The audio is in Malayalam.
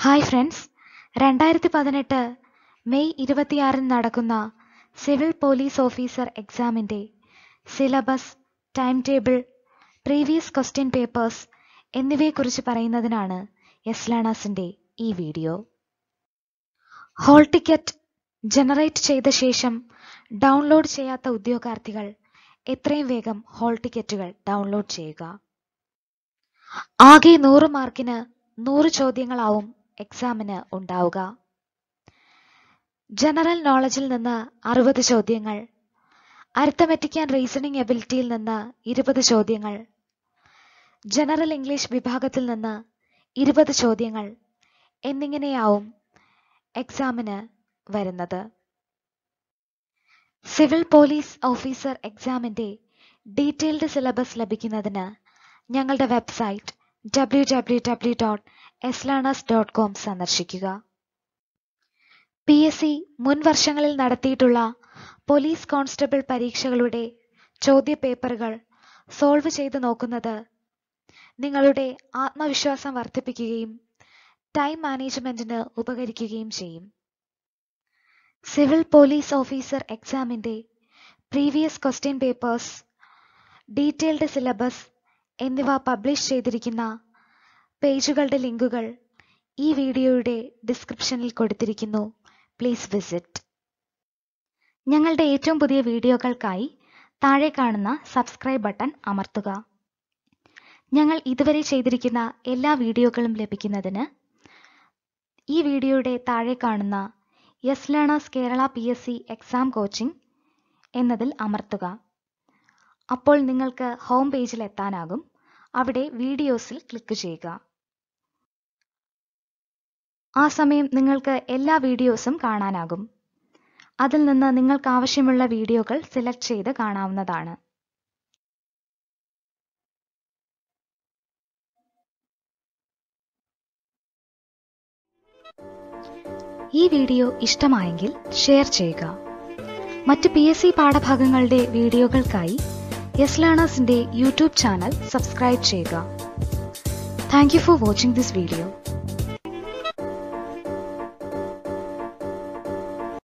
ഹായ് ഫ്രണ്ട്സ് രണ്ടായിരത്തി പതിനെട്ട് മെയ് ഇരുപത്തിയാറിന് നടക്കുന്ന സിവിൽ പോലീസ് ഓഫീസർ എക്സാമിൻ്റെ syllabus time table previous question papers എന്നിവയെക്കുറിച്ച് പറയുന്നതിനാണ് എസ് ലേണേഴ്സിൻ്റെ ഈ വീഡിയോ ഹോൾ ടിക്കറ്റ് ജനറേറ്റ് ചെയ്ത ശേഷം ഡൗൺലോഡ് ചെയ്യാത്ത ഉദ്യോഗാർത്ഥികൾ എത്രയും വേഗം ഹോൾ ടിക്കറ്റുകൾ ഡൗൺലോഡ് ചെയ്യുക ആകെ നൂറ് മാർക്കിന് നൂറ് ചോദ്യങ്ങളാവും എക്സാമിന് ഉണ്ടാവുക ജനറൽ നോളജിൽ നിന്ന് അറുപത് ചോദ്യങ്ങൾ അരിത്തമെറ്റിക് ആൻഡ് റീസണിംഗ് എബിലിറ്റിയിൽ നിന്ന് ഇരുപത് ചോദ്യങ്ങൾ ജനറൽ ഇംഗ്ലീഷ് വിഭാഗത്തിൽ നിന്ന് ഇരുപത് ചോദ്യങ്ങൾ എന്നിങ്ങനെയാവും എക്സാമിന് വരുന്നത് സിവിൽ പോലീസ് ഓഫീസർ എക്സാമിന്റെ ഡീറ്റെയിൽഡ് സിലബസ് ലഭിക്കുന്നതിന് ഞങ്ങളുടെ website W W W dot yeslearners dot com സന്ദർശിക്കുക പി എസ് സി മുൻ വർഷങ്ങളിൽ നടത്തിയിട്ടുള്ള പോലീസ് കോൺസ്റ്റബിൾ പരീക്ഷകളുടെ ചോദ്യപേപ്പറുകൾ സോൾവ് ചെയ്ത് നോക്കുന്നത് നിങ്ങളുടെ ആത്മവിശ്വാസം വർദ്ധിപ്പിക്കുകയും ടൈം മാനേജ്മെന്റിന് ഉപകരിക്കുകയും ചെയ്യും സിവിൽ പോലീസ് ഓഫീസർ എക്സാമിന്റെ previous question papers detailed syllabus എന്നിവ പബ്ലിഷ് ചെയ്തിരിക്കുന്ന പേജുകളുടെ ലിങ്കുകൾ ഈ വീഡിയോയുടെ ഡിസ്ക്രിപ്ഷനിൽ കൊടുത്തിരിക്കുന്നു പ്ലീസ് വിസിറ്റ് ഞങ്ങളുടെ ഏറ്റവും പുതിയ വീഡിയോകൾക്കായി താഴെ കാണുന്ന സബ്സ്ക്രൈബ് ബട്ടൺ അമർത്തുക ഞങ്ങൾ ഇതുവരെ ചെയ്തിരിക്കുന്ന എല്ലാ വീഡിയോകളും ലഭിക്കുന്നതിന് ഈ വീഡിയോയുടെ താഴെ കാണുന്ന yes learners Kerala P S C exam coaching എന്നതിൽ അമർത്തുക അപ്പോൾ നിങ്ങൾക്ക് ഹോം പേജിൽ എത്താനാകും അവിടെ വീഡിയോസിൽ ക്ലിക്ക് ചെയ്യുക ആ സമയം നിങ്ങൾക്ക് എല്ലാ വീഡിയോസും കാണാനാകും അതിൽ നിന്ന് നിങ്ങൾക്ക് ആവശ്യമുള്ള വീഡിയോകൾ സെലക്ട് ചെയ്ത് കാണാവുന്നതാണ് ഈ വീഡിയോ ഇഷ്ടമായെങ്കിൽ ഷെയർ ചെയ്യുക മറ്റ് പി എസ് സി പാഠഭാഗങ്ങളുടെ വീഡിയോകൾക്കായി യെസ് ലേണേഴ്സിന്റെ യൂട്യൂബ് ചാനൽ സബ്സ്ക്രൈബ് ചെയ്യുക thank you for watching this video